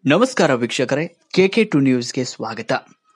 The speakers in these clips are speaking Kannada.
ನಮಸ್ಕಾರ ವೀಕ್ಷಕರೇ ಕೆಕೆ ಟು ನ್ಯೂಸ್ಗೆ ಸ್ವಾಗತ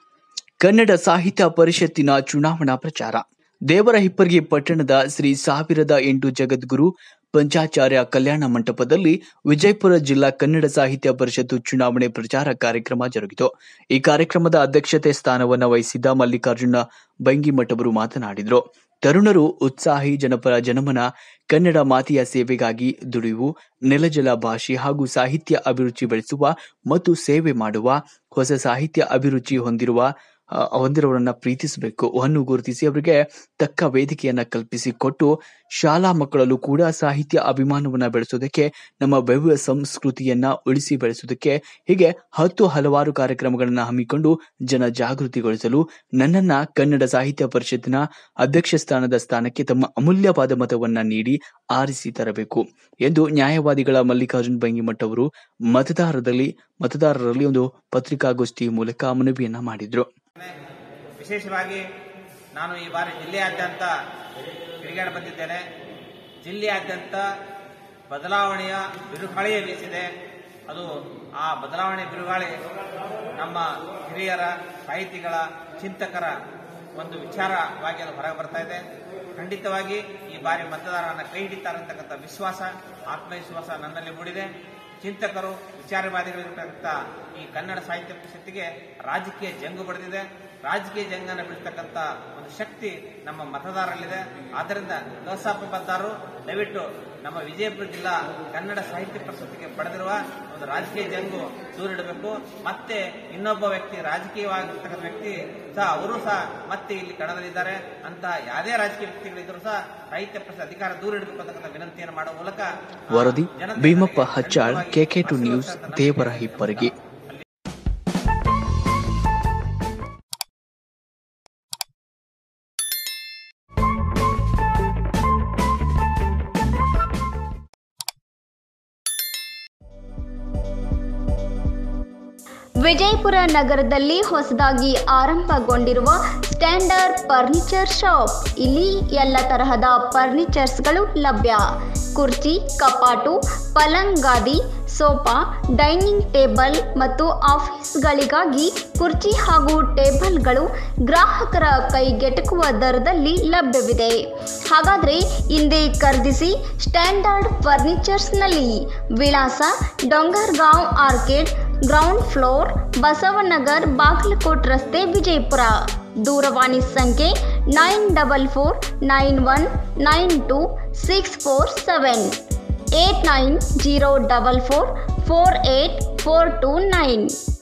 ಕನ್ನಡ ಸಾಹಿತ್ಯ ಪರಿಷತ್ತಿನ ಚುನಾವಣಾ ಪ್ರಚಾರ ದೇವರ ಹಿಪ್ಪರ್ಗಿ ಪಟ್ಟಣದ ಶ್ರೀ ಸಾವಿರದ ಎಂಟು ಜಗದ್ಗುರು ಪಂಚಾಚಾರ್ಯ ಕಲ್ಯಾಣ ಮಂಟಪದಲ್ಲಿ ವಿಜಯಪುರ ಜಿಲ್ಲಾ ಕನ್ನಡ ಸಾಹಿತ್ಯ ಪರಿಷತ್ತು ಚುನಾವಣೆ ಪ್ರಚಾರ ಕಾರ್ಯಕ್ರಮ ಜರುಗಿತು ಈ ಕಾರ್ಯಕ್ರಮದ ಅಧ್ಯಕ್ಷತೆ ಸ್ಥಾನವನ್ನು ವಹಿಸಿದ್ದ ಮಲ್ಲಿಕಾರ್ಜುನ ಬಂಗಿಮಠ್ ಅವರು ಮಾತನಾಡಿದರು ತರುಣರು ಉತ್ಸಾಹಿ ಜನಪರ ಜನಮನ ಕನ್ನಡ ಮಾತೆಯ ಸೇವೆಗಾಗಿ ದುಡಿಯುವು ನೆಲಜಲ ಭಾಷೆ ಹಾಗೂ ಸಾಹಿತ್ಯ ಅಭಿರುಚಿ ಬೆಳೆಸುವ ಮತ್ತು ಸೇವೆ ಮಾಡುವ ಹೊಸ ಸಾಹಿತ್ಯ ಅಭಿರುಚಿ ಹೊಂದಿರುವ ಆ, ಹೊಂದಿರುವವರನ್ನ ಪ್ರೀತಿಸಬೇಕು ಅನ್ನು ಗುರುತಿಸಿ ಅವರಿಗೆ ತಕ್ಕ ವೇದಿಕೆಯನ್ನ ಕಲ್ಪಿಸಿ ಕೊಟ್ಟು ಶಾಲಾ ಮಕ್ಕಳಲ್ಲೂ ಕೂಡ ಸಾಹಿತ್ಯ ಅಭಿಮಾನವನ್ನ ಬೆಳೆಸೋದಕ್ಕೆ ನಮ್ಮ ಭವ್ಯ ಸಂಸ್ಕೃತಿಯನ್ನ ಉಳಿಸಿ ಬೆಳೆಸೋದಕ್ಕೆ ಹೀಗೆ ಹತ್ತು ಹಲವಾರು ಕಾರ್ಯಕ್ರಮಗಳನ್ನ ಹಮ್ಮಿಕೊಂಡು ಜನ ಜಾಗೃತಿಗೊಳಿಸಲು ನನ್ನನ್ನ ಕನ್ನಡ ಸಾಹಿತ್ಯ ಪರಿಷತ್ತಿನ ಅಧ್ಯಕ್ಷ ಸ್ಥಾನದ ಸ್ಥಾನಕ್ಕೆ ತಮ್ಮ ಅಮೂಲ್ಯವಾದ ಮತವನ್ನ ನೀಡಿ ಆರಿಸಿ ತರಬೇಕು ಎಂದು ನ್ಯಾಯವಾದಿಗಳ ಮಲ್ಲಿಕಾರ್ಜುನ್ ಬಂಗಿಮಠ್ ಅವರು ಮತದಾರರಲ್ಲಿ ಮತದಾರರಲ್ಲಿ ಒಂದು ಪತ್ರಿಕಾಗೋಷ್ಠಿ ಮೂಲಕ ಮನವಿಯನ್ನ ಮಾಡಿದ್ರು ವಿಶೇಷವಾಗಿ ನಾನು ಈ ಬಾರಿ ಜಿಲ್ಲೆಯಾದ್ಯಂತ ತಿರುಗಾಡಿ ಬಂದಿದ್ದೇನೆ ಜಿಲ್ಲೆಯಾದ್ಯಂತ ಬದಲಾವಣೆಯ ಬಿರುಗಾಳಿಯೇ ಬೀಸಿದೆ ಅದು ಆ ಬದಲಾವಣೆ ಬಿರುಗಾಳಿ ನಮ್ಮ ಹಿರಿಯರ ಸಾಹಿತಿಗಳ ಚಿಂತಕರ ಒಂದು ವಿಚಾರವಾಗಿ ಅದು ಹೊರಗೆ ಬರ್ತಾ ಇದೆ ಖಂಡಿತವಾಗಿ ಈ ಬಾರಿ ಮತದಾರರನ್ನ ಕೈ ಹಿಡಿತಾರೆ ಅಂತಕ್ಕಂಥ ವಿಶ್ವಾಸ ಆತ್ಮವಿಶ್ವಾಸ ನನ್ನಲ್ಲಿ ಮೂಡಿದೆ ಚಿಂತಕರು ವಿಚಾರವಾದಿಗಳಿರ್ತಕ್ಕಂಥ ಈ ಕನ್ನಡ ಸಾಹಿತ್ಯ ಪರಿಷತ್ತಿಗೆ ರಾಜಕೀಯ ಜಂಗು ಬಡಿದಿದೆ ರಾಜಕೀಯ ಜಂಗನ್ನು ಬಿಡಿಸ್ತಕ್ಕಂಥ ಒಂದು ಶಕ್ತಿ ನಮ್ಮ ಮತದಾರರಲ್ಲಿದೆ ಆದ್ದರಿಂದ ಕಸಾಪ ಬದ್ದಾರು ದಯವಿಟ್ಟು ನಮ್ಮ ವಿಜಯಪುರ ಜಿಲ್ಲಾ ಕನ್ನಡ ಸಾಹಿತ್ಯ ಪರಿಷತ್ತಿಗೆ ಪಡೆದಿರುವ ಒಂದು ರಾಜಕೀಯ ಜಂಗು ದೂರಿಡಬೇಕು ಮತ್ತೆ ಇನ್ನೊಬ್ಬ ವ್ಯಕ್ತಿ ರಾಜಕೀಯವಾಗಿರ್ತಕ್ಕಂಥ ವ್ಯಕ್ತಿ ಸಹ ಅವರು ಸಹ ಮತ್ತೆ ಇಲ್ಲಿ ಕಣದಲ್ಲಿದ್ದಾರೆ ಅಂತ ಯಾವುದೇ ರಾಜಕೀಯ ವ್ಯಕ್ತಿಗಳಿದ್ರು ಸಹ ಸಾಹಿತ್ಯ ಪರಿಷತ್ ಅಧಿಕಾರ ದೂರಿಡಬೇಕು ಅಂತಕ್ಕಂಥ ವಿನಂತಿಯನ್ನು ಮಾಡುವ ಮೂಲಕ ಆ ವರದಿ ಜನತೆ ಭೀಮಪ್ಪ ನನಗೆ ಹಚ್ಚಾಳ್ ಕೆಕೆ ಟು ನ್ಯೂಸ್ ದೇವರ ಹಿಪ್ಪರಗಿ ವಿಜಯಪುರ ನಗರದಲ್ಲಿ ಹೊಸದಾಗಿ ಆರಂಭಗೊಂಡಿರುವ ಸ್ಟ್ಯಾಂಡರ್ಡ್ ಫರ್ನಿಚರ್ ಶಾಪ್ ಇಲ್ಲಿ ಎಲ್ಲ ತರಹದ ಫರ್ನಿಚರ್ಸ್ಗಳು ಲಭ್ಯ ಕುರ್ಚಿ ಕಪಾಟು ಪಲಂಗ್ ಗಾದಿ ಸೋಫಾ ಡೈನಿಂಗ್ ಟೇಬಲ್ ಮತ್ತು ಆಫೀಸ್ಗಳಿಗಾಗಿ ಕುರ್ಚಿ ಹಾಗೂ ಟೇಬಲ್ಗಳು ಗ್ರಾಹಕರ ಕೈಗೆಟಕುವ ದರದಲ್ಲಿ ಲಭ್ಯವಿದೆ ಹಾಗಾದರೆ ಹಿಂದೆ ಖರೀದಿಸಿ ಸ್ಟ್ಯಾಂಡರ್ಡ್ ಫರ್ನಿಚರ್ಸ್ನಲ್ಲಿ ವಿಳಾಸ Dongargaon Orchid ground floor Basavanagar Bagalkot ರಸ್ತೆ ವಿಜಯಪುರ ದೂರವಾಣಿ ಸಂಖ್ಯೆ nine double four nine one nine two six four seven eight nine zero double four four eight four two nine